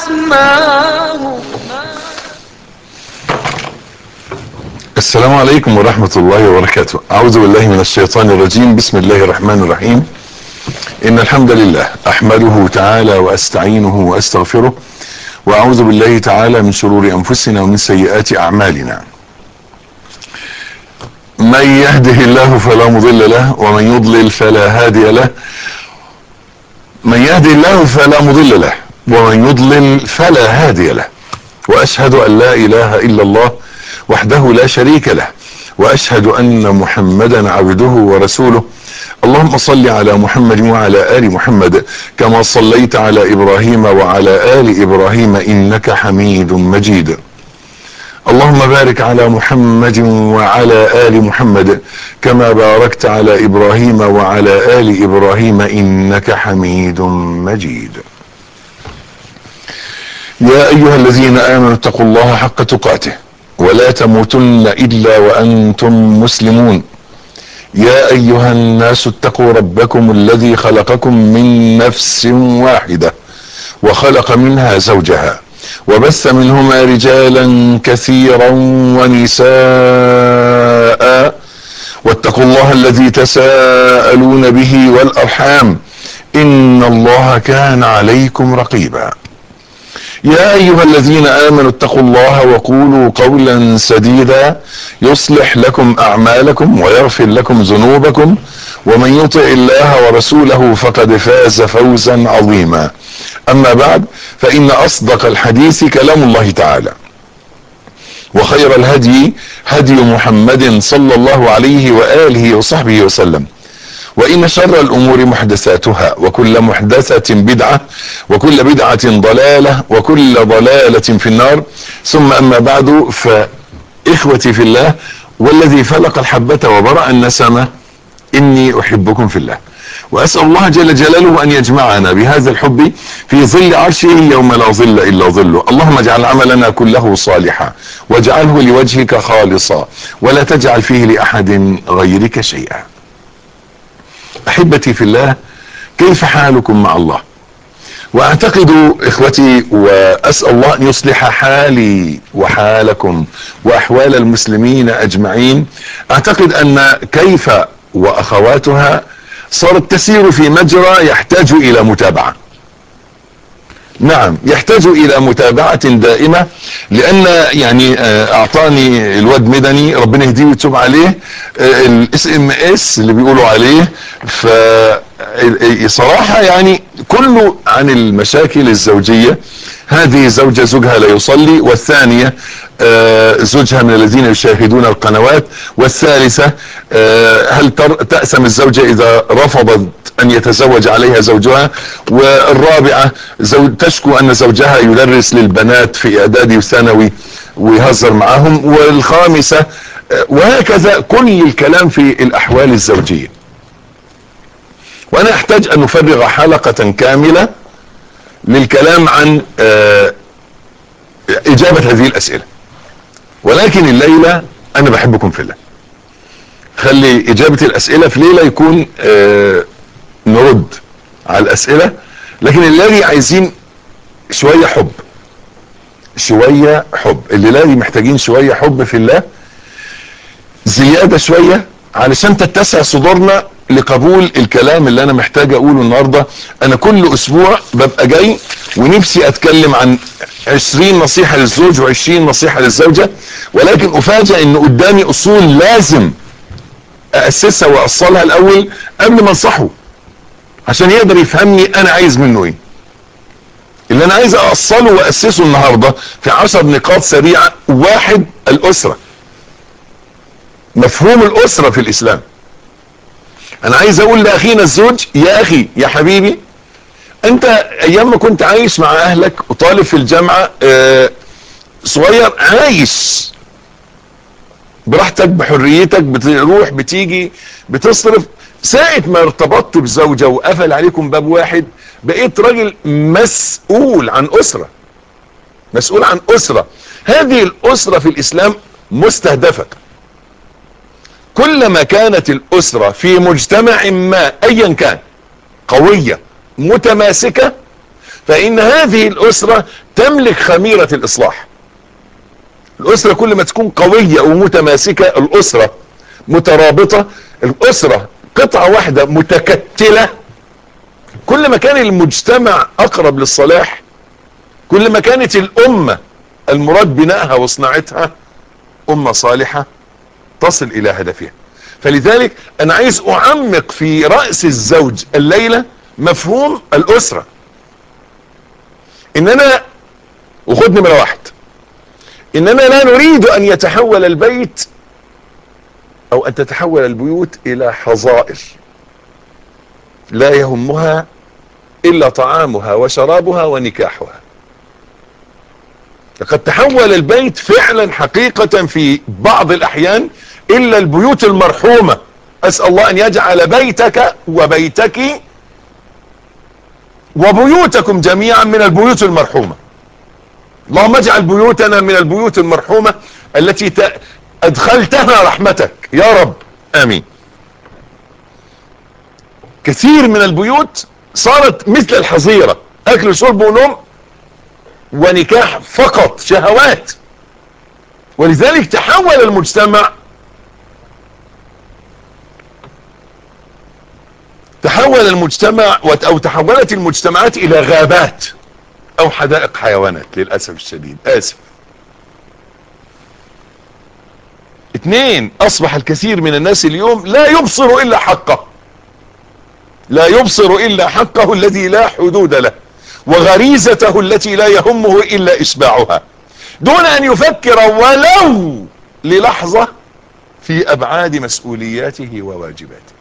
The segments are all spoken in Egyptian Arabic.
أسماه السلام عليكم ورحمة الله وبركاته أعوذ بالله من الشيطان الرجيم بسم الله الرحمن الرحيم إن الحمد لله أحمده تعالى وأستعينه وأستغفره وأعوذ بالله تعالى من شرور أنفسنا ومن سيئات أعمالنا من يهده الله فلا مضل له ومن يضلل فلا هادي له من يهدي الله فلا مضل له ومن يضلل فلا هادي له وأشهد أن لا إله إلا الله وحده لا شريك له واشهد ان محمدا عبده ورسوله اللهم صل على محمد وعلى ال محمد كما صليت على ابراهيم وعلى ال ابراهيم انك حميد مجيد اللهم بارك على محمد وعلى ال محمد كما باركت على ابراهيم وعلى ال ابراهيم انك حميد مجيد يا ايها الذين امنوا اتقوا الله حق تقاته ولا تموتن الا وانتم مسلمون يا ايها الناس اتقوا ربكم الذي خلقكم من نفس واحده وخلق منها زوجها وبث منهما رجالا كثيرا ونساء واتقوا الله الذي تساءلون به والارحام ان الله كان عليكم رقيبا يا ايها الذين امنوا اتقوا الله وقولوا قولا سديدا يصلح لكم اعمالكم ويغفر لكم ذنوبكم ومن يطع الله ورسوله فقد فاز فوزا عظيما اما بعد فان اصدق الحديث كلام الله تعالى وخير الهدي هدي محمد صلى الله عليه واله وصحبه وسلم وإن شر الأمور محدثاتها وكل محدثة بدعة وكل بدعة ضلالة وكل ضلالة في النار ثم أما بعد فإخوتي في الله والذي فلق الحبة وبرأ النسمة إني أحبكم في الله وأسأل الله جل جلاله أن يجمعنا بهذا الحب في ظل عرشه يوم لا ظل إلا ظله اللهم اجعل عملنا كله صالحا واجعله لوجهك خالصا ولا تجعل فيه لأحد غيرك شيئا احبتي في الله كيف حالكم مع الله واعتقد اخوتي واسال الله ان يصلح حالي وحالكم واحوال المسلمين اجمعين اعتقد ان كيف واخواتها صارت تسير في مجرى يحتاج الى متابعه نعم يحتاج الى متابعة دائمة لان يعني اعطاني الواد مدني ربنا يهديه ويتوب عليه الاس ام اس اللي بيقولوا عليه ف صراحة يعني كله عن المشاكل الزوجية هذه زوجة زوجها لا يصلي والثانية زوجها من الذين يشاهدون القنوات والثالثة هل تأسم الزوجة اذا رفضت ان يتزوج عليها زوجها والرابعة زوج تشكو ان زوجها يدرس للبنات في اعدادي وثانوي ويهزر معاهم والخامسة وهكذا كل الكلام في الاحوال الزوجية وانا احتاج ان نفرغ حلقة كاملة للكلام عن اجابة هذه الاسئلة ولكن الليلة انا بحبكم في الله خلي اجابة الاسئلة في ليلة يكون نرد على الاسئلة لكن الليلة عايزين شوية حب شوية حب الليلة محتاجين شوية حب في الله زيادة شوية علشان تتسع صدورنا لقبول الكلام اللي انا محتاج اقوله النهاردة انا كل اسبوع ببقى جاي ونفسي اتكلم عن عشرين نصيحة للزوج وعشرين نصيحة للزوجة ولكن افاجئ ان قدامي اصول لازم اسسها واصلها الاول قبل ما انصحه عشان يقدر يفهمني انا عايز منه ايه اللي انا عايز اوصله واسسه النهاردة في عشر نقاط سريعة واحد الاسرة مفهوم الاسرة في الاسلام انا عايز اقول لاخينا الزوج يا اخي يا حبيبي انت ايام ما كنت عايش مع اهلك وطالب في الجامعة اه صغير عايش براحتك بحريتك بتروح بتيجي بتصرف ساعة ما ارتبطت بزوجة وقفل عليكم باب واحد بقيت راجل مسؤول عن اسرة مسؤول عن اسرة هذه الاسرة في الاسلام مستهدفة كلما كانت الاسرة في مجتمع ما ايا كان قوية متماسكة فإن هذه الأسرة تملك خميرة الإصلاح الأسرة كل ما تكون قوية ومتماسكة الأسرة مترابطة الأسرة قطعة واحدة متكتلة كل ما كان المجتمع أقرب للصلاح كل ما كانت الأمة المراد بنائها وصناعتها أمة صالحة تصل إلى هدفها فلذلك أنا عايز أعمق في رأس الزوج الليلة مفهوم الأسرة إننا وخد نمرة واحد إننا لا نريد أن يتحول البيت أو أن تتحول البيوت إلى حظائر لا يهمها إلا طعامها وشرابها ونكاحها لقد تحول البيت فعلا حقيقة في بعض الأحيان إلا البيوت المرحومة أسأل الله أن يجعل بيتك وبيتك وبيوتكم جميعا من البيوت المرحومة اللهم اجعل بيوتنا من البيوت المرحومة التي ت... أدخلتها رحمتك يا رب آمين كثير من البيوت صارت مثل الحظيرة أكل وشرب ونوم ونكاح فقط شهوات ولذلك تحول المجتمع تحول المجتمع او تحولت المجتمعات الى غابات او حدائق حيوانات للأسف الشديد اسف اثنين اصبح الكثير من الناس اليوم لا يبصر الا حقه لا يبصر الا حقه الذي لا حدود له وغريزته التي لا يهمه الا اشباعها دون ان يفكر ولو للحظة في ابعاد مسؤولياته وواجباته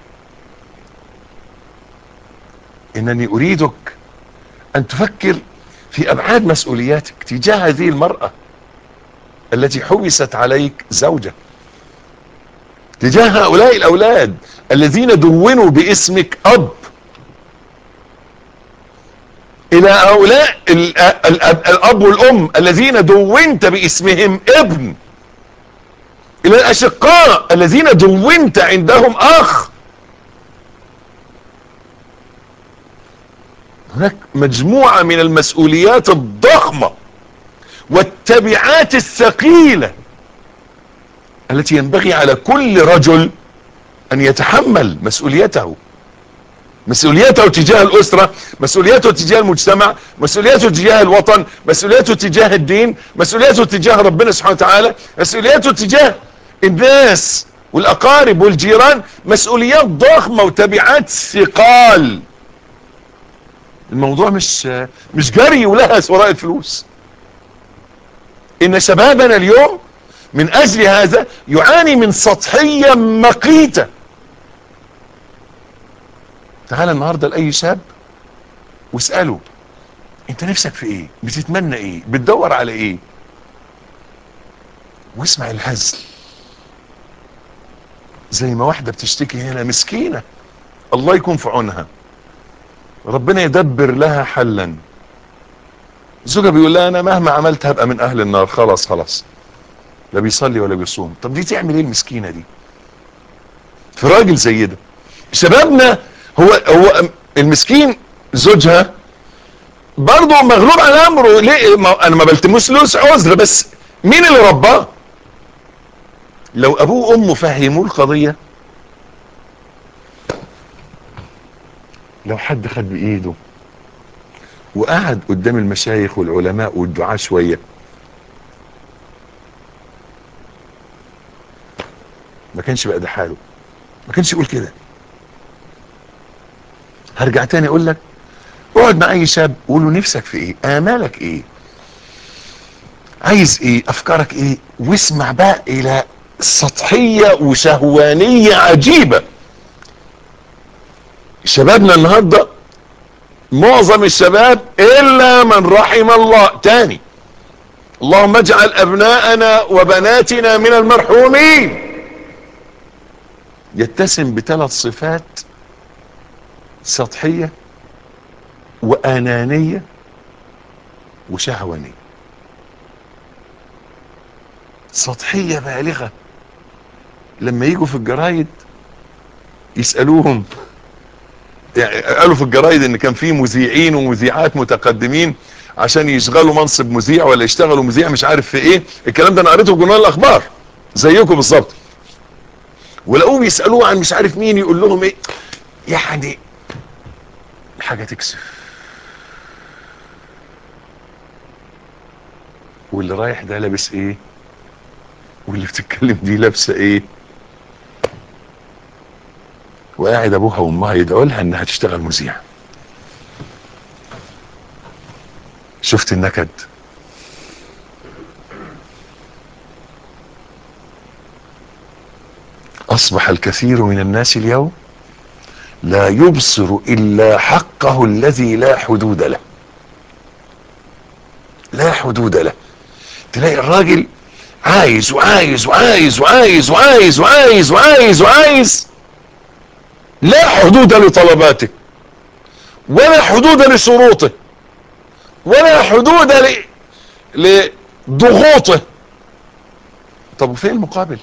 انني اريدك ان تفكر في ابعاد مسؤولياتك تجاه هذه المرأة التي حوست عليك زوجة تجاه هؤلاء الاولاد الذين دونوا باسمك اب الى هؤلاء ال ال الاب والام الذين دونت باسمهم ابن الى الاشقاء الذين دونت عندهم اخ هناك مجموعة من المسؤوليات الضخمة والتبعات الثقيلة التي ينبغي على كل رجل ان يتحمل مسؤوليته مسؤوليته تجاه الاسرة مسؤوليته تجاه المجتمع مسؤوليته تجاه الوطن مسؤوليته تجاه الدين مسؤوليته تجاه ربنا سبحانه وتعالى مسؤوليته تجاه الناس والاقارب والجيران مسؤوليات ضخمة وتبعات ثقال الموضوع مش مش جري ولهس وراء الفلوس ان شبابنا اليوم من اجل هذا يعاني من سطحية مقيتة تعال النهاردة لأي شاب واسأله انت نفسك في ايه بتتمنى ايه بتدور على ايه واسمع الهزل زي ما واحدة بتشتكي هنا مسكينة الله يكون في عونها ربنا يدبر لها حلا زوجها بيقول لها انا مهما عملت هبقى من اهل النار خلاص خلاص لا بيصلي ولا بيصوم طب دي تعمل ايه المسكينة دي في راجل زي ده شبابنا هو هو المسكين زوجها برضه مغلوب على امره ليه ما انا ما بلتمسلوش عذر بس مين اللي رباه لو ابوه وامه فهموه القضيه لو حد خد بايده وقعد قدام المشايخ والعلماء والدعاة شوية ما كانش بقى ده حاله ما كانش يقول كده هرجع تاني اقول لك اقعد مع اي شاب قول له نفسك في ايه امالك ايه عايز ايه افكارك ايه واسمع بقى الى سطحية وشهوانية عجيبة شبابنا النهاردة معظم الشباب الا من رحم الله تاني اللهم اجعل ابناءنا وبناتنا من المرحومين يتسم بثلاث صفات سطحية وانانية وشهوانية سطحية بالغة لما يجوا في الجرايد يسألوهم يعني قالوا في الجرايد ان كان في مذيعين ومذيعات متقدمين عشان يشغلوا منصب مذيع ولا يشتغلوا مذيع مش عارف في ايه الكلام ده انا قريته في جورنال الاخبار زيكم بالظبط ولقوه بيسالوه عن مش عارف مين يقول لهم ايه يعني حاجه تكسف واللي رايح ده لابس ايه واللي بتتكلم دي لابسه ايه وقاعد ابوها وامها يدعوا لها انها تشتغل مذيع شفت النكد اصبح الكثير من الناس اليوم لا يبصر الا حقه الذي لا حدود له لا حدود له تلاقي الراجل عايز وعايز وعايز وعايز وعايز وعايز وعايز وعايز لا حدود لطلباته ولا حدود لشروطه ولا حدود ل... لضغوطه طب وفين المقابل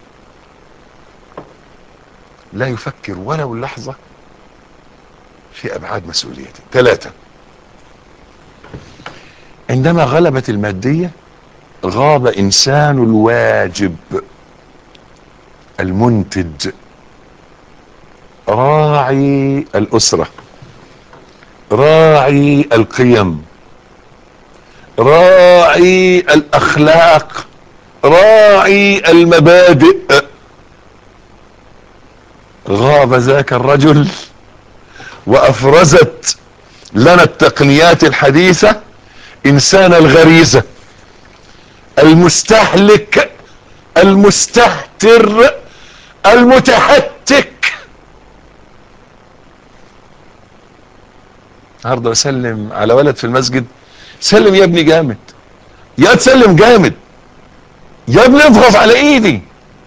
لا يفكر ولو لحظة في أبعاد مسؤوليته ثلاثة عندما غلبت المادية غاب إنسان الواجب المنتج راعي الأسرة راعي القيم راعي الأخلاق راعي المبادئ غاب ذاك الرجل وأفرزت لنا التقنيات الحديثة إنسان الغريزة المستهلك المستهتر المتهتك النهارده بسلم على ولد في المسجد سلم يا ابني جامد يا تسلم جامد يا ابني اضغط على ايدي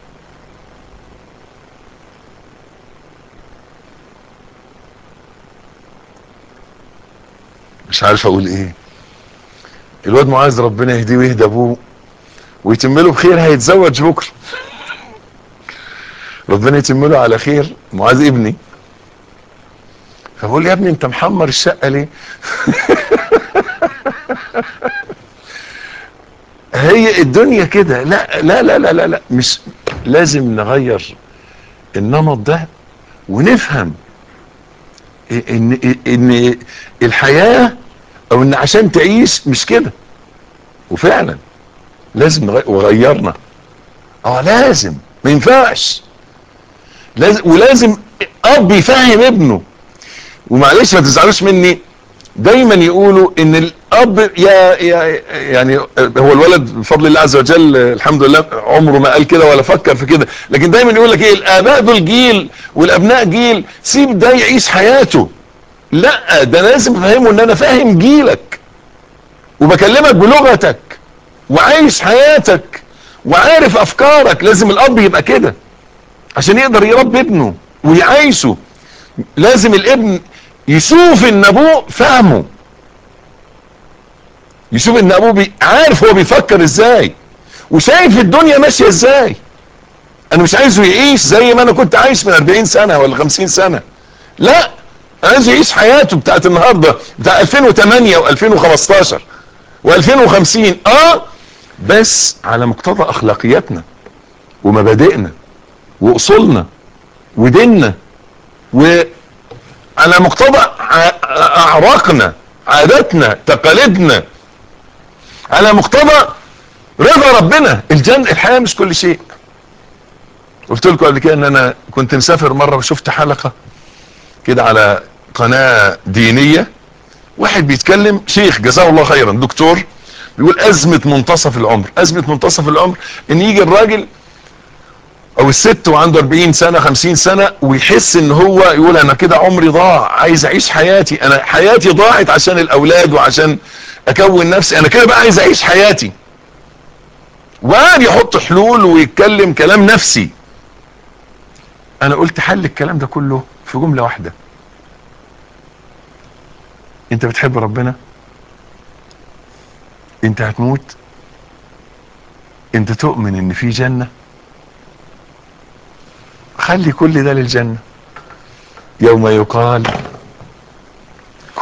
مش عارف اقول ايه الواد معاذ ربنا يهديه ويهدى ابوه ويتم له بخير هيتزوج بكره ربنا يتم له على خير معاذ ابني فبقول يا ابني انت محمر الشقه ليه هي الدنيا كده لا لا لا لا لا, لا. مش لازم نغير النمط ده ونفهم ان ان الحياه او ان عشان تعيش مش كده وفعلا لازم نغير وغيرنا اه لازم ما ينفعش لازم ولازم اب يفهم ابنه ومعلش ما تزعلوش مني دايما يقولوا ان الاب يا, يا يعني هو الولد بفضل الله عز وجل الحمد لله عمره ما قال كده ولا فكر في كده لكن دايما يقول لك ايه الاباء دول جيل والابناء جيل سيب ده يعيش حياته لا ده لازم افهمه ان انا فاهم جيلك وبكلمك بلغتك وعايش حياتك وعارف افكارك لازم الاب يبقى كده عشان يقدر يربي ابنه ويعيشه لازم الابن يشوف ان ابوه فاهمه يشوف ان ابوه بي... عارف هو بيفكر ازاي وشايف الدنيا ماشيه ازاي انا مش عايزه يعيش زي ما انا كنت عايش من 40 سنه ولا 50 سنه لا انا عايزه يعيش حياته بتاعت النهارده بتاع 2008 و2015 و2050 اه بس على مقتضى اخلاقياتنا ومبادئنا واصولنا وديننا وعلى مقتضى اعراقنا عاداتنا تقاليدنا على مقتضى رضا ربنا الجنة الحياة مش كل شيء قلت لكم قبل كده ان انا كنت مسافر مرة وشفت حلقة كده على قناة دينية واحد بيتكلم شيخ جزاه الله خيرا دكتور بيقول ازمة منتصف العمر ازمة منتصف العمر ان يجي الراجل او الست وعنده 40 سنة 50 سنة ويحس ان هو يقول انا كده عمري ضاع عايز اعيش حياتي انا حياتي ضاعت عشان الاولاد وعشان اكون نفسي انا كده بقى عايز اعيش حياتي وقعد يحط حلول ويتكلم كلام نفسي انا قلت حل الكلام ده كله في جملة واحدة انت بتحب ربنا انت هتموت انت تؤمن ان في جنة خلي كل ده للجنة يوم يقال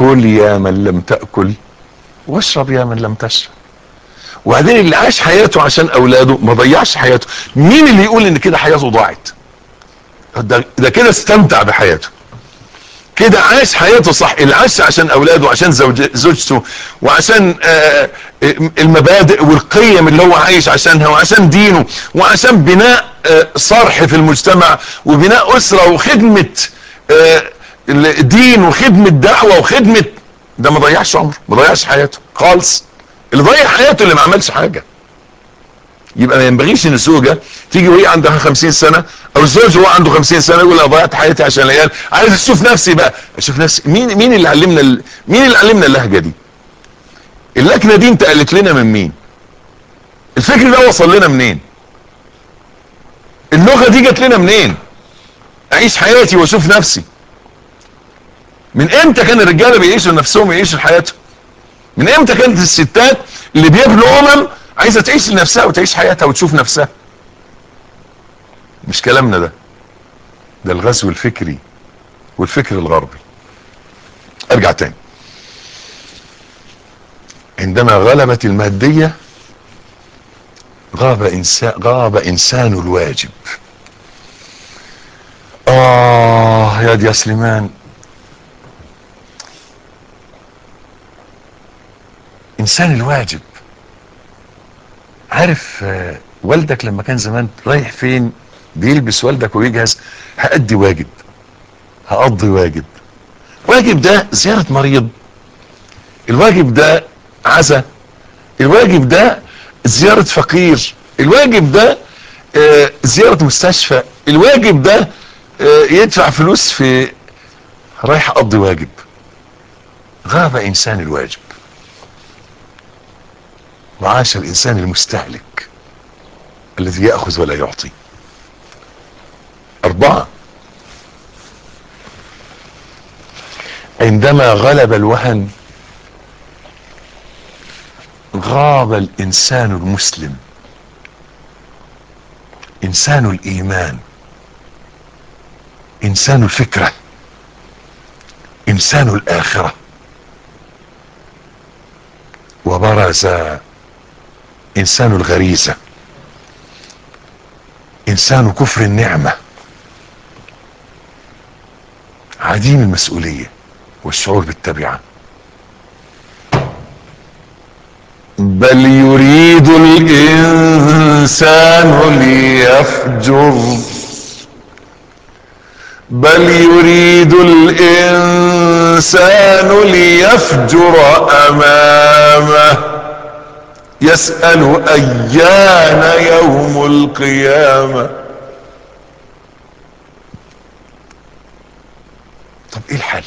كل يا من لم تأكل واشرب يا من لم تشرب وبعدين اللي عاش حياته عشان اولاده ما ضيعش حياته مين اللي يقول ان كده حياته ضاعت ده, ده كده استمتع بحياته كده عاش حياته صح اللي عاش عشان اولاده وعشان زوج زوجته وعشان آه المبادئ والقيم اللي هو عايش عشانها وعشان دينه وعشان بناء آه صرح في المجتمع وبناء اسرة وخدمة آه دين وخدمة دعوة وخدمة ده ما ضيعش عمره ما ضيعش حياته خالص اللي ضيع حياته اللي ما عملش حاجة يبقى ما ينبغيش ان الزوجة تيجي وهي عندها 50 سنة او الزوج هو عنده 50 سنة يقول انا ضيعت حياتي عشان العيال عايز اشوف نفسي بقى اشوف نفسي مين مين اللي علمنا ال... مين اللي علمنا اللهجة دي اللكنة دي انت قالت لنا من مين الفكر ده وصل لنا منين اللغة دي جت لنا منين اعيش حياتي واشوف نفسي من امتى كان الرجاله بيعيشوا نفسهم يعيشوا حياتهم من امتى كانت الستات اللي بيبنوا امم عايزه تعيش لنفسها وتعيش حياتها وتشوف نفسها مش كلامنا ده ده الغزو الفكري والفكر الغربي ارجع تاني عندما غلبت المادية غاب انسان غاب انسان الواجب اه يا دي يا سليمان انسان الواجب عارف آه والدك لما كان زمان رايح فين بيلبس والدك ويجهز هأدي واجب هقضي واجب واجب ده زيارة مريض الواجب ده عزا الواجب ده زيارة فقير الواجب ده آه زيارة مستشفى الواجب ده آه يدفع فلوس في رايح اقضي واجب غاب انسان الواجب وعاش الانسان المستهلك الذي يأخذ ولا يعطي اربعة عندما غلب الوهن غاب الانسان المسلم انسان الايمان انسان الفكرة انسان الاخرة وبرز انسان الغريزة انسان كفر النعمة عديم المسؤولية والشعور بالتبعة بل يريد الانسان ليفجر بل يريد الانسان ليفجر امامه يسأل ايان يوم القيامة طب ايه الحل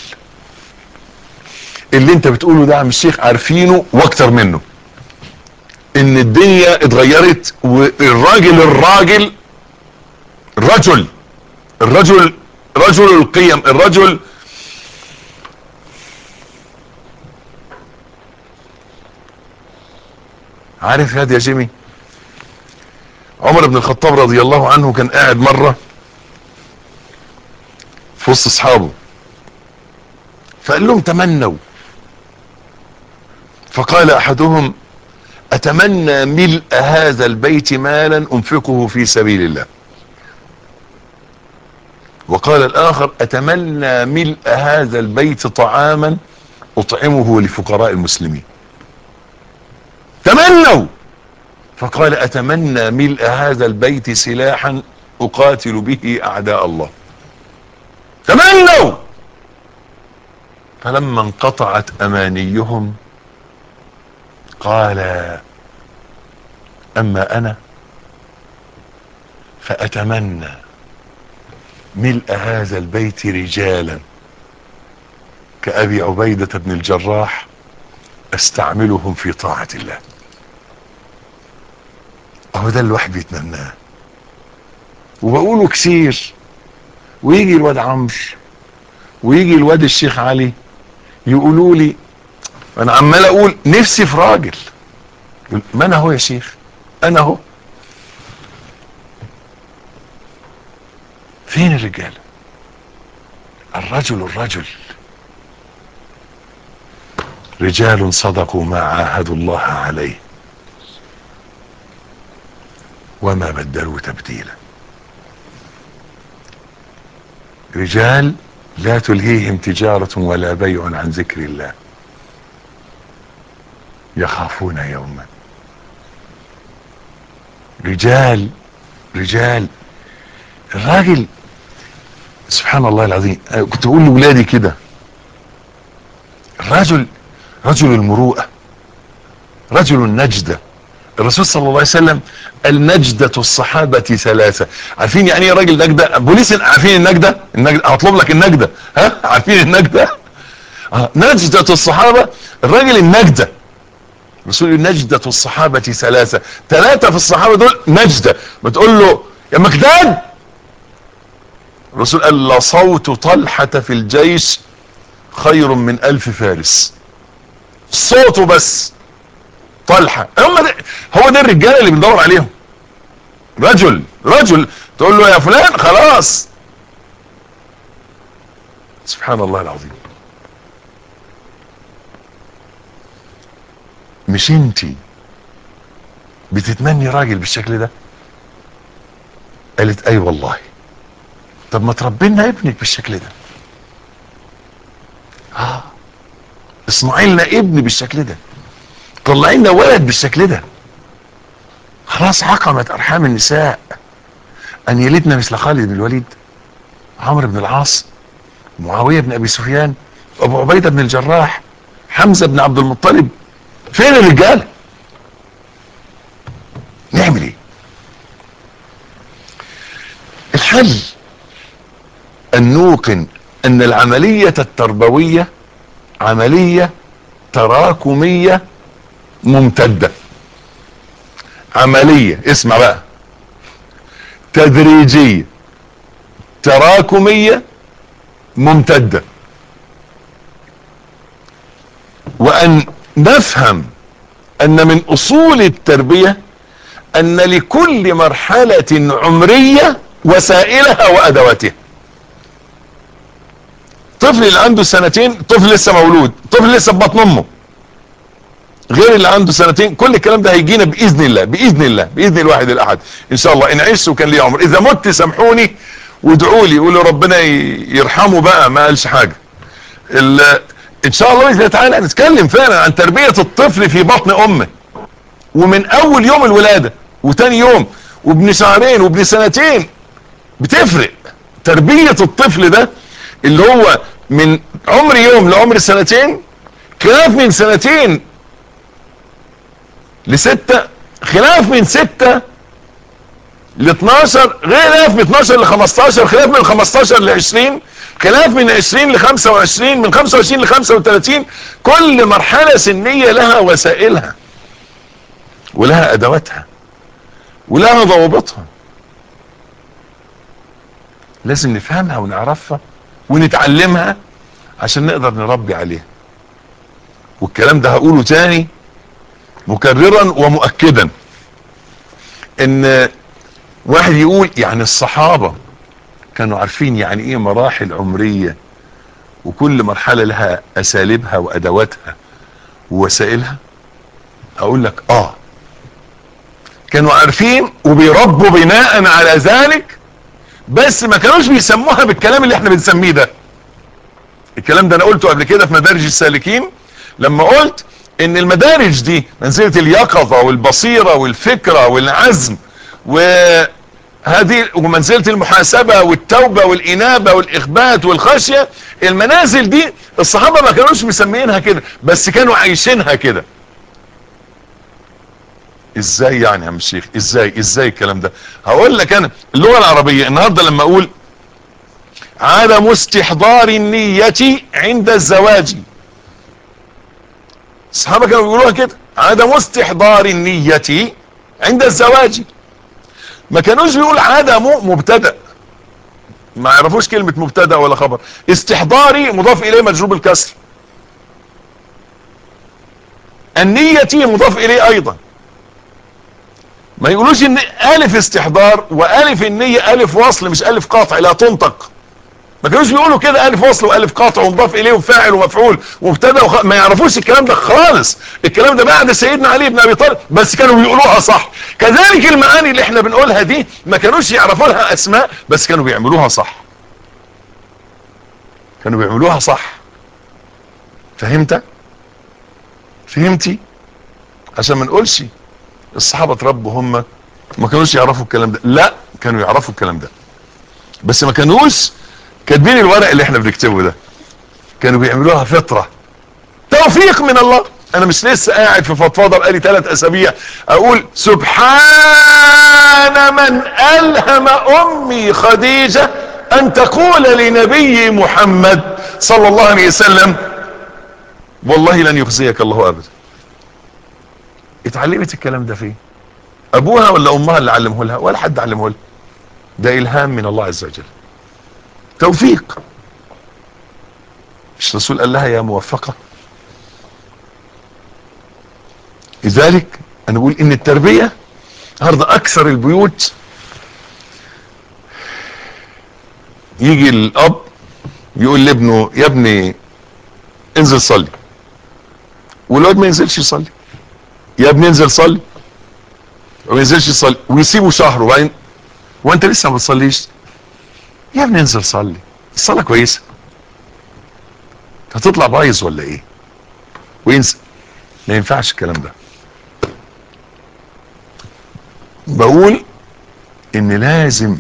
اللي انت بتقوله ده عم الشيخ عارفينه واكتر منه ان الدنيا اتغيرت والراجل الراجل الرجل الرجل رجل القيم الرجل عارف هذا يا جيمي عمر بن الخطاب رضي الله عنه كان قاعد مرة في وسط اصحابه فقال لهم تمنوا فقال احدهم اتمنى ملء هذا البيت مالا انفقه في سبيل الله وقال الاخر اتمنى ملء هذا البيت طعاما اطعمه لفقراء المسلمين تمنوا فقال اتمنى ملء هذا البيت سلاحا اقاتل به اعداء الله تمنوا فلما انقطعت امانيهم قال اما انا فاتمنى ملء هذا البيت رجالا كأبي عبيدة بن الجراح استعملهم في طاعة الله اهو ده الواحد بيتمناه وبقوله كتير ويجي الواد عمرو ويجي الواد الشيخ علي يقولوا لي انا عمال اقول نفسي في راجل ما انا هو يا شيخ انا هو فين الرجاله الرجل الرجل رجال صدقوا ما عاهدوا الله عليه وما بدلوا تبديلا رجال لا تلهيهم تجارة ولا بيع عن ذكر الله يخافون يوما رجال رجال الراجل سبحان الله العظيم أنا كنت اقول لاولادي كده الرجل رجل المروءة رجل النجدة الرسول صلى الله عليه وسلم النجدة الصحابة ثلاثة عارفين يعني ايه راجل نجدة بوليس عارفين النجدة النجدة هطلب لك النجدة ها عارفين النجدة آه. نجدة الصحابة الراجل النجدة رسول نجدة الصحابة ثلاثة ثلاثة في الصحابة دول نجدة بتقول له يا مكداد الرسول قال لصوت طلحة في الجيش خير من ألف فارس صوته بس طلحة هم ده هو ده الرجال اللي بندور عليهم رجل رجل تقول له يا فلان خلاص سبحان الله العظيم مش انتي بتتمني راجل بالشكل ده قالت اي والله طب ما تربي لنا ابنك بالشكل ده اه اصنعي لنا ابن بالشكل ده طلعي لنا ولد بالشكل ده خلاص عقمت ارحام النساء ان يلدنا مثل خالد بن الوليد عمرو بن العاص معاويه بن ابي سفيان ابو عبيده بن الجراح حمزه بن عبد المطلب فين الرجال نعمل ايه الحل ان نوقن ان العملية التربوية عملية تراكمية ممتدة عملية اسمع بقى تدريجية تراكمية ممتدة وان نفهم ان من اصول التربية ان لكل مرحلة عمرية وسائلها وادواتها طفل اللي عنده سنتين طفل لسه مولود طفل لسه في بطن امه غير اللي عنده سنتين كل الكلام ده هيجينا باذن الله باذن الله باذن الواحد الاحد ان شاء الله ان عشت وكان لي عمر اذا مت سامحوني وادعوا لي قولوا ربنا يرحمه بقى ما قالش حاجه ان شاء الله باذن الله تعالى نتكلم فعلا عن تربيه الطفل في بطن امه ومن اول يوم الولاده وتاني يوم وابن شهرين وابن سنتين بتفرق تربيه الطفل ده اللي هو من عمر يوم لعمر سنتين خلاف من سنتين لستة خلاف من ستة ل 12 خلاف من 12 ل 15 خلاف من 15 ل 20 خلاف من 20 ل 25 من 25 ل 35 كل مرحلة سنية لها وسائلها ولها ادواتها ولها ضوابطها لازم نفهمها ونعرفها ونتعلمها عشان نقدر نربي عليها والكلام ده هقوله تاني مكررا ومؤكدا ان واحد يقول يعني الصحابة كانوا عارفين يعني ايه مراحل عمرية وكل مرحلة لها اساليبها وادواتها ووسائلها اقول لك اه كانوا عارفين وبيربوا بناء على ذلك بس ما كانوش بيسموها بالكلام اللي احنا بنسميه ده الكلام ده انا قلته قبل كده في مدارج السالكين لما قلت ان المدارج دي منزلة اليقظة والبصيرة والفكرة والعزم وهذه ومنزلة المحاسبة والتوبة والانابة والاخبات والخشية المنازل دي الصحابة ما كانوش مسمينها كده بس كانوا عايشينها كده ازاي يعني يا عم الشيخ ازاي ازاي الكلام ده هقول لك انا اللغة العربية النهاردة لما اقول عدم استحضار النية عند الزواج الصحابة كانوا بيقولوها كده عدم استحضار النية عند الزواج ما كانوش بيقول عدم مبتدأ ما يعرفوش كلمة مبتدأ ولا خبر استحضاري مضاف اليه مجروب الكسر النية مضاف اليه ايضا ما يقولوش ان الف استحضار والف النية الف وصل مش الف قاطع لا تنطق ما كانوش بيقولوا كده الف وصل والف قاطع ومضاف اليه وفاعل ومفعول ومبتدا وخ... ما يعرفوش الكلام ده خالص الكلام ده بعد سيدنا علي بن ابي طالب بس كانوا بيقولوها صح كذلك المعاني اللي احنا بنقولها دي ما كانوش يعرفوا لها اسماء بس كانوا بيعملوها صح كانوا بيعملوها صح فهمت فهمتي عشان ما نقولش الصحابه اتربوا هم ما كانوش يعرفوا الكلام ده لا كانوا يعرفوا الكلام ده بس ما كانوش كاتبين الورق اللي احنا بنكتبه ده كانوا بيعملوها فطرة توفيق من الله انا مش لسه قاعد في فضفاضة بقالي ثلاث اسابيع اقول سبحان من الهم امي خديجة ان تقول لنبي محمد صلى الله عليه وسلم والله لن يخزيك الله ابدا اتعلمت الكلام ده فين ابوها ولا امها اللي علمه لها ولا حد علمه لها ده الهام من الله عز وجل توفيق مش الرسول قال لها يا موفقة لذلك انا بقول ان التربية النهارده اكثر البيوت يجي الاب يقول لابنه يا ابني انزل صلي والواد ما ينزلش يصلي يا ابني انزل صلي وما ينزلش يصلي ويسيبه شهر وبعدين وانت لسه ما بتصليش يا ابني انزل صلي الصلاة كويسة هتطلع بايظ ولا ايه وينسى ما ينفعش الكلام ده بقول ان لازم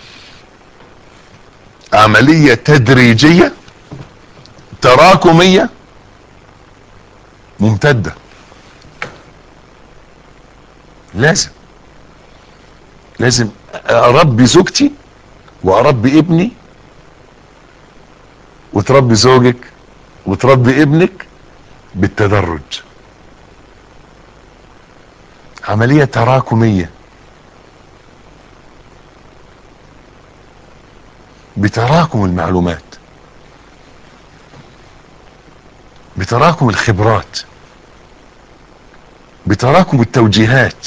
عملية تدريجية تراكمية ممتدة لازم لازم اربي زوجتي واربي ابني وتربي زوجك وتربي ابنك بالتدرج عملية تراكمية بتراكم المعلومات بتراكم الخبرات بتراكم التوجيهات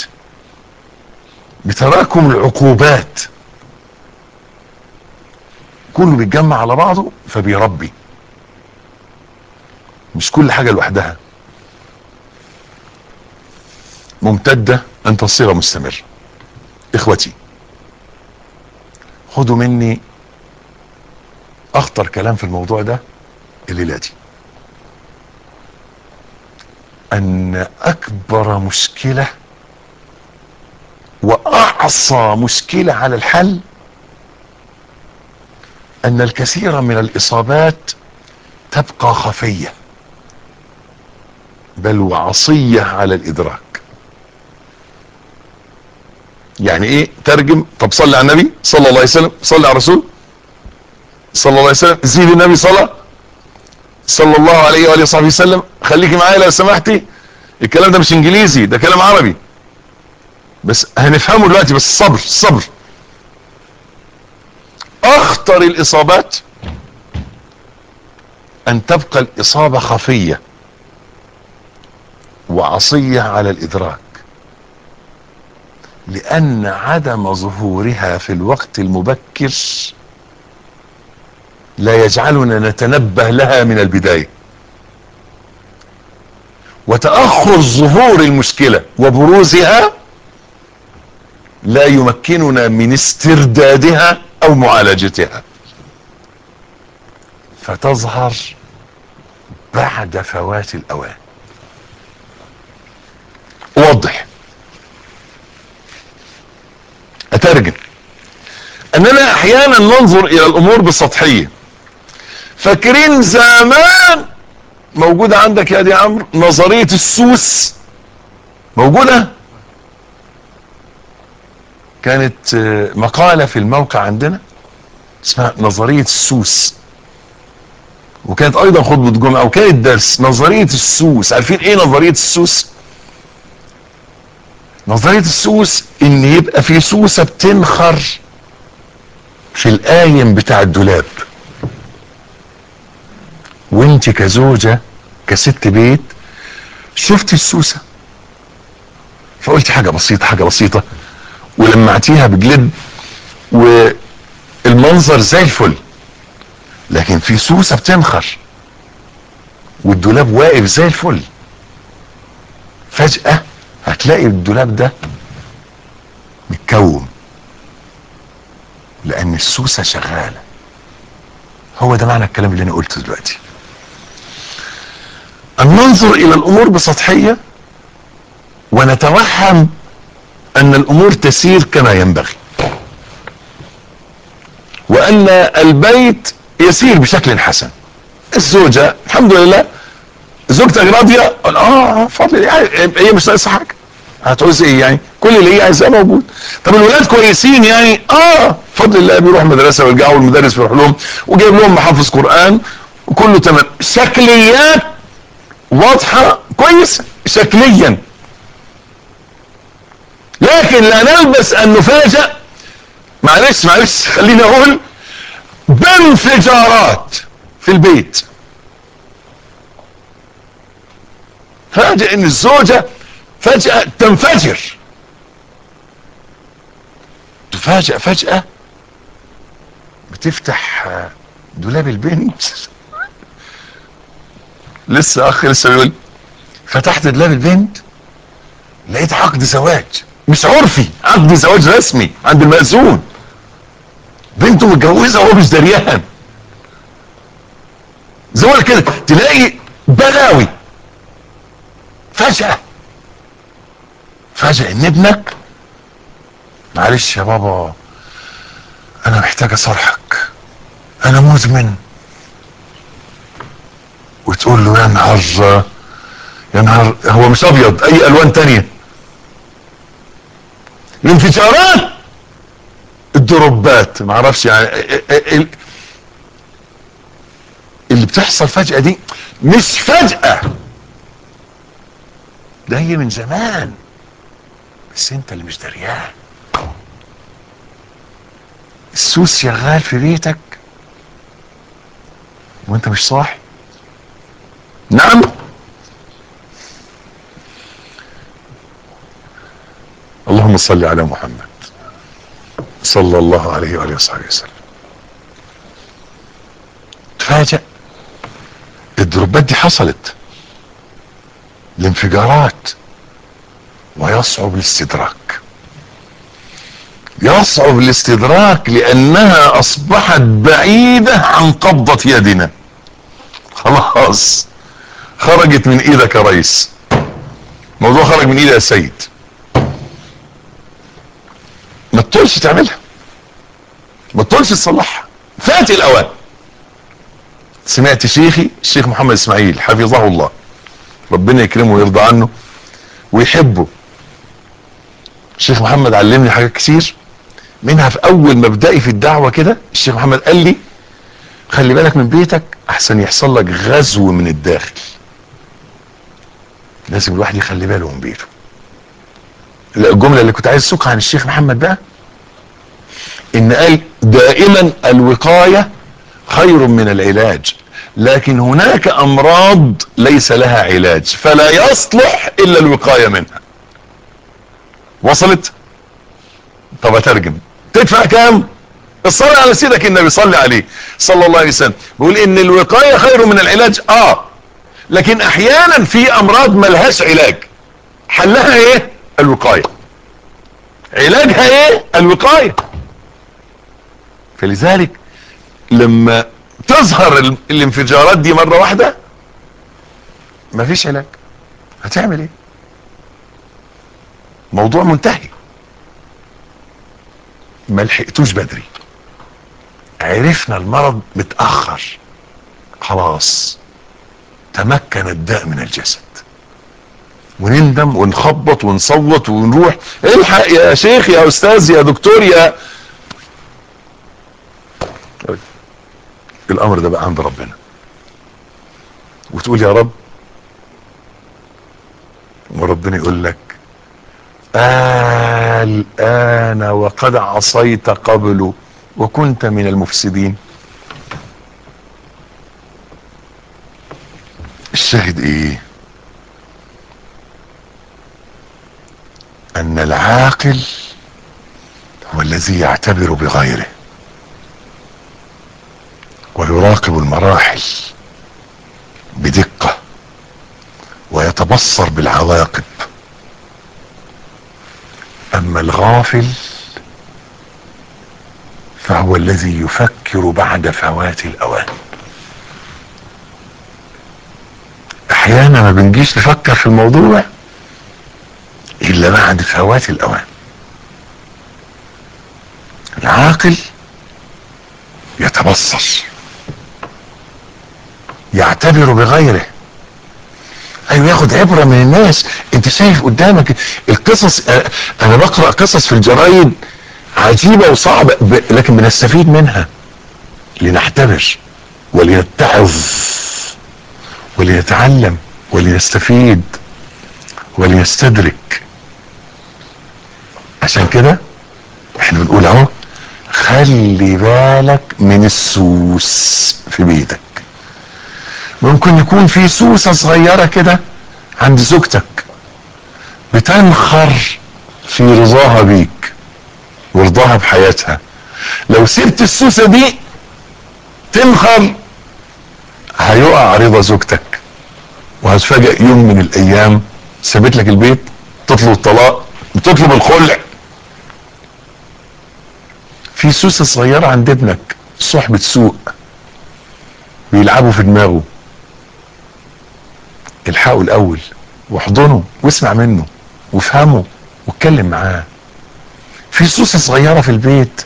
بتراكم العقوبات كله بيتجمع على بعضه فبيربي مش كل حاجة لوحدها ممتدة ان تصير مستمر اخوتي خدوا مني اخطر كلام في الموضوع ده الليلة دي ان اكبر مشكلة واعصى مشكلة على الحل ان الكثير من الاصابات تبقى خفية بل وعصية على الادراك يعني ايه ترجم طب صلي على النبي صلى الله عليه وسلم صلي على الرسول صلى الله عليه وسلم زيد النبي صلاة صلى الله عليه وآله وصحبه وسلم خليكي معايا لو سمحتي الكلام ده مش انجليزي ده كلام عربي بس هنفهمه دلوقتي بس الصبر الصبر اخطر الاصابات ان تبقى الاصابة خفية وعصية على الادراك لان عدم ظهورها في الوقت المبكر لا يجعلنا نتنبه لها من البداية وتأخر ظهور المشكلة وبروزها لا يمكننا من استردادها او معالجتها فتظهر بعد فوات الاوان اوضح اترجم اننا احيانا ننظر الى الامور بسطحية فاكرين زمان موجودة عندك يا دي عمرو نظرية السوس موجودة كانت مقالة في الموقع عندنا اسمها نظرية السوس وكانت ايضا خطبة جمعة وكانت درس نظرية السوس عارفين ايه نظرية السوس نظرية السوس ان يبقى في سوسة بتنخر في القايم بتاع الدولاب وانت كزوجة كست بيت شفت السوسة فقلت حاجة بسيطة حاجة بسيطة ولمعتيها بجلد والمنظر زي الفل لكن في سوسة بتنخر والدولاب واقف زي الفل فجأة هتلاقي الدولاب ده متكوم لان السوسة شغالة هو ده معنى الكلام اللي انا قلته دلوقتي ان ننظر الى الامور بسطحية ونتوهم ان الامور تسير كما ينبغي وان البيت يسير بشكل حسن الزوجة الحمد لله زوجتك راضية اه فضل يعني هي مش ناقصة حاجة هتعوز ايه يعني كل اللي هي عايزاه موجود طب الولاد كويسين يعني اه بفضل الله بيروح مدرسة ويرجعوا والمدرس بيروح لهم وجايب لهم محافظ قرآن وكله تمام شكليات واضحة كويسة شكليا لكن لا نلبس ان نفاجأ معلش معلش خليني اقول بانفجارات في البيت فاجئ ان الزوجة فجأة تنفجر تفاجأ فجأة بتفتح دولاب البنت لسه اخ لسه بيقول فتحت دولاب البنت لقيت عقد زواج مش عرفي عقد زواج رسمي عند المأذون بنته متجوزة وهو مش دريان زي كده تلاقي بلاوي فجأة فجأة ان ابنك معلش يا بابا انا محتاج اصرحك انا مدمن وتقول له يا نهار يا نهار هو مش ابيض اي الوان تانية الانفجارات الدروبات معرفش يعني اللي بتحصل فجأة دي مش فجأة ده هي من زمان بس انت اللي مش دريان السوس شغال في بيتك وانت مش صاحي نعم اللهم صل على محمد صلى الله عليه وآله وصحبه وسلم تفاجأ الدروبات دي حصلت الانفجارات ويصعب الاستدراك يصعب الاستدراك لانها اصبحت بعيدة عن قبضة يدنا خلاص خرجت من ايدك يا ريس موضوع خرج من ايدي يا سيد ما تطولش تعملها ما تطولش تصلحها فات الاوان سمعت شيخي الشيخ محمد اسماعيل حفظه الله ربنا يكرمه ويرضى عنه ويحبه الشيخ محمد علمني حاجات كتير منها في اول مبدئي في الدعوة كده الشيخ محمد قال لي خلي بالك من بيتك احسن يحصل لك غزو من الداخل لازم الواحد يخلي باله من بيته لا الجملة اللي كنت عايز اسوقها عن الشيخ محمد بقى ان قال دائما الوقاية خير من العلاج لكن هناك امراض ليس لها علاج فلا يصلح الا الوقاية منها وصلت طب اترجم تدفع كام الصلاة على سيدك النبي صلي عليه صلى الله عليه وسلم بيقول ان الوقاية خير من العلاج اه لكن احيانا في امراض ملهاش علاج حلها ايه الوقاية علاجها ايه الوقاية فلذلك لما تظهر الانفجارات دي مرة واحدة مفيش علاج هتعمل ايه موضوع منتهي ما لحقتوش بدري عرفنا المرض متأخر خلاص تمكن الداء من الجسد ونندم ونخبط ونصوت ونروح الحق يا شيخ يا استاذ يا دكتور يا الامر ده بقى عند ربنا وتقول يا رب وربنا يقول لك الآن وقد عصيت قبل وكنت من المفسدين الشاهد ايه ان العاقل هو الذي يعتبر بغيره ويراقب يراقب المراحل بدقة ويتبصر بالعواقب اما الغافل فهو الذي يفكر بعد فوات الاوان احيانا ما بنجيش نفكر في الموضوع الا بعد فوات الاوان العاقل يتبصر يعتبر بغيره ايوه ياخد عبره من الناس انت شايف قدامك القصص آه، انا بقرا قصص في الجرايد عجيبه وصعبه ب... لكن بنستفيد منها لنعتبر ولنتعظ ولنتعلم ولنستفيد ولنستدرك عشان كده احنا بنقول اهو خلي بالك من السوس في بيتك ممكن يكون في سوسة صغيرة كده عند زوجتك بتنخر في رضاها بيك ورضاها بحياتها لو سبت السوسة دي تنخر هيقع رضا زوجتك وهتفاجئ يوم من الايام سابت لك البيت تطلب الطلاق بتطلب الخلع في سوسة صغيرة عند ابنك صحبة سوء بيلعبوا في دماغه الحقه الاول واحضنه واسمع منه وافهمه واتكلم معاه في سوسة صغيرة في البيت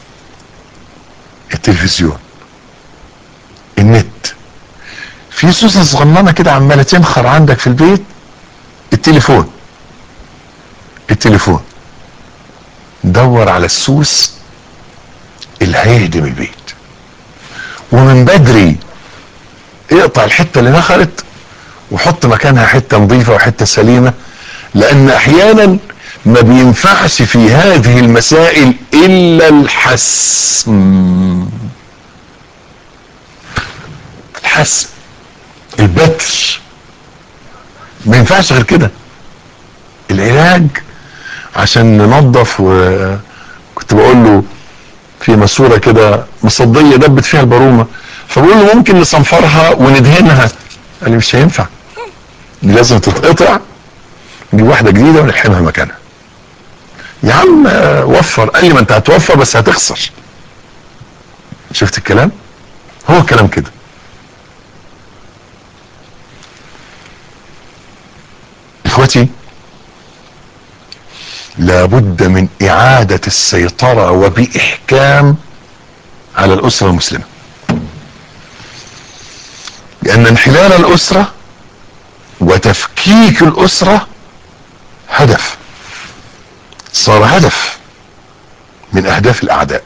التلفزيون النت في سوسة صغننة كده عمالة تنخر عندك في البيت التليفون التليفون دور على السوس اللي هيهدم البيت ومن بدري اقطع الحته اللي نخرت وحط مكانها حته نظيفه وحته سليمه لان احيانا ما بينفعش في هذه المسائل الا الحسم الحسم البتر ما ينفعش غير كده العلاج عشان ننظف وكنت بقول له في ماسوره كده مصديه دبت فيها البرومه فبقول له ممكن نصنفرها وندهنها قال لي مش هينفع دي لازم تتقطع نجيب واحده جديده ونلحمها مكانها يا عم آه، وفر قال لي ما انت هتوفر بس هتخسر شفت الكلام هو الكلام كده اخوتي لابد من اعادة السيطرة وباحكام على الاسرة المسلمة لان انحلال الاسرة وتفكيك الاسرة هدف صار هدف من اهداف الاعداء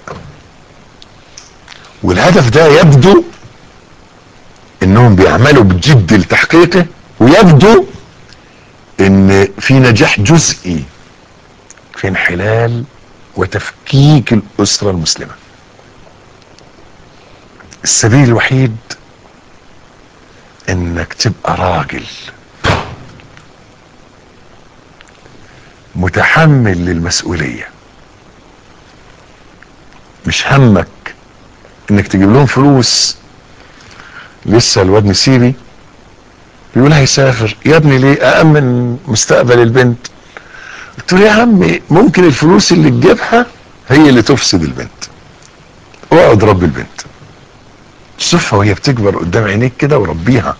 والهدف ده يبدو انهم بيعملوا بجد لتحقيقه ويبدو ان في نجاح جزئي في انحلال وتفكيك الاسرة المسلمة السبيل الوحيد انك تبقى راجل متحمل للمسؤولية مش همك انك تجيب لهم فلوس لسه الواد نسيبي بيقول هيسافر يا ابني ليه أأمن مستقبل البنت قلت له يا عمي ممكن الفلوس اللي تجيبها هي اللي تفسد البنت اقعد ربي البنت شوفها وهي بتكبر قدام عينيك كده وربيها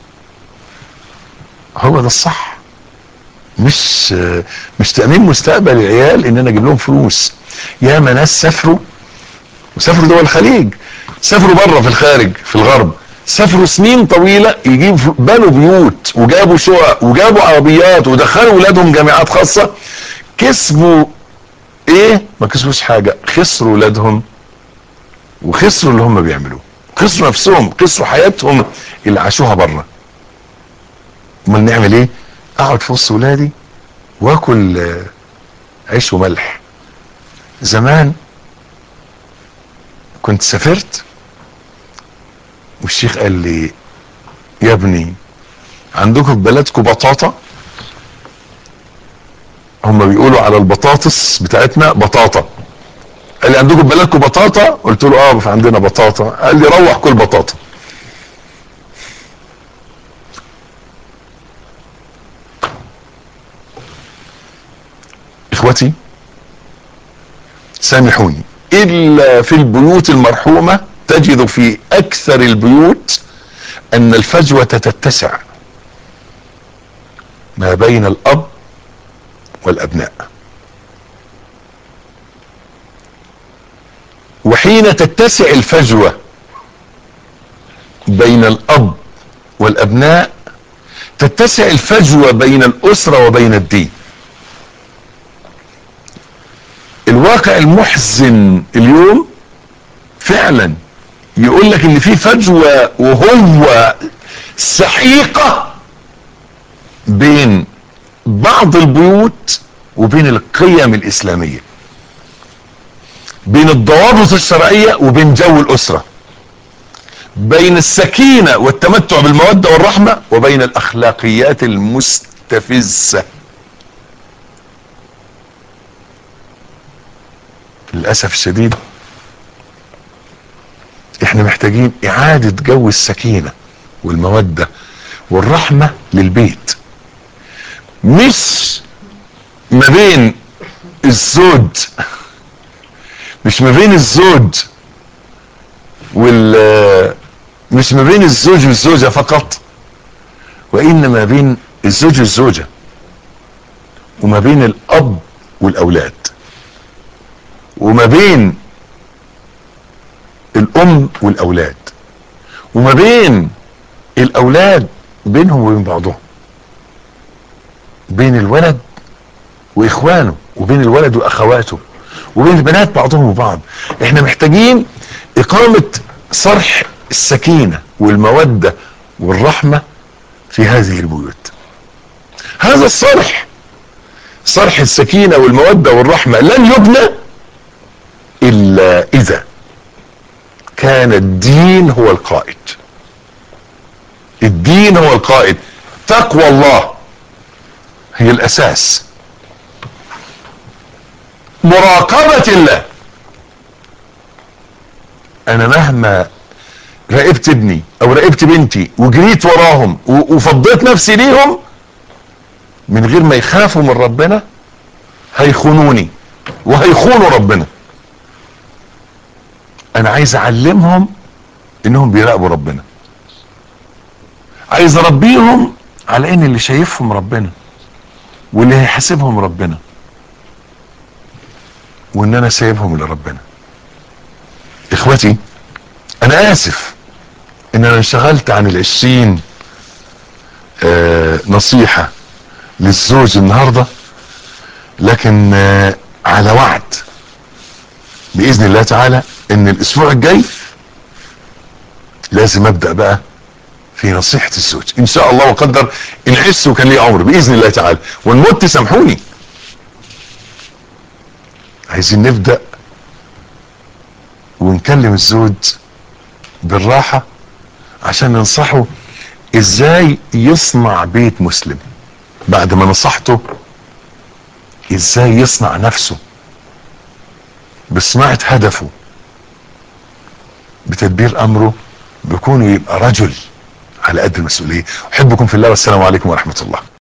هو ده الصح مش مش تأمين مستقبل العيال ان انا اجيب لهم فلوس ياما ناس سافروا وسافروا دول الخليج سافروا بره في الخارج في الغرب سافروا سنين طويلة يجيبوا بنوا بيوت وجابوا شقق وجابوا عربيات ودخلوا ولادهم جامعات خاصة كسبوا ايه ما كسبوش حاجة خسروا ولادهم وخسروا اللي هم بيعملوه خسروا نفسهم خسروا حياتهم اللي عاشوها بره امال نعمل ايه اقعد في وسط ولادي واكل آه، عيش وملح زمان كنت سافرت والشيخ قال لي يا ابني عندكم في بلدكم بطاطا هم بيقولوا على البطاطس بتاعتنا بطاطا قال لي عندكم في بلدكم بطاطا قلت له اه في عندنا بطاطا قال لي روح كل بطاطا اخوتي سامحوني الا في البيوت المرحومة تجد في اكثر البيوت ان الفجوة تتسع ما بين الاب والابناء وحين تتسع الفجوة بين الاب والابناء تتسع الفجوة بين الاسرة وبين الدين الواقع المحزن اليوم فعلا يقول لك ان في فجوة وهو سحيقة بين بعض البيوت وبين القيم الاسلامية بين الضوابط الشرعية وبين جو الاسرة بين السكينة والتمتع بالمودة والرحمة وبين الاخلاقيات المستفزة للأسف الشديد احنا محتاجين اعادة جو السكينة والمودة والرحمة للبيت مش ما بين الزوج مش ما بين الزوج وال مش ما بين الزوج والزوجة فقط وإنما بين الزوج والزوجة وما بين الأب والأولاد وما بين الام والاولاد وما بين الاولاد بينهم وبين بعضهم بين الولد واخوانه وبين الولد واخواته وبين البنات بعضهم وبعض احنا محتاجين اقامة صرح السكينة والمودة والرحمة في هذه البيوت هذا الصرح صرح السكينة والمودة والرحمة لن يبنى الا اذا كان الدين هو القائد الدين هو القائد تقوى الله هي الاساس مراقبة الله انا مهما راقبت ابني او راقبت بنتي وجريت وراهم وفضيت نفسي ليهم من غير ما يخافوا من ربنا هيخونوني وهيخونوا ربنا انا عايز اعلمهم انهم بيراقبوا ربنا عايز اربيهم على ان اللي شايفهم ربنا واللي هيحاسبهم ربنا وان انا سايبهم لربنا اخوتي انا اسف ان انا انشغلت عن العشرين آه نصيحة للزوج النهاردة لكن آه على وعد باذن الله تعالى ان الاسبوع الجاي لازم ابدأ بقى في نصيحة الزوج ان شاء الله وقدر ان عشت وكان لي عمر باذن الله تعالى وان مت سامحوني عايزين نبدأ ونكلم الزوج بالراحة عشان ننصحه ازاي يصنع بيت مسلم بعد ما نصحته ازاي يصنع نفسه بصناعة هدفه بتدبير امره بكونه يبقى رجل على قد المسؤولية احبكم في الله والسلام عليكم ورحمة الله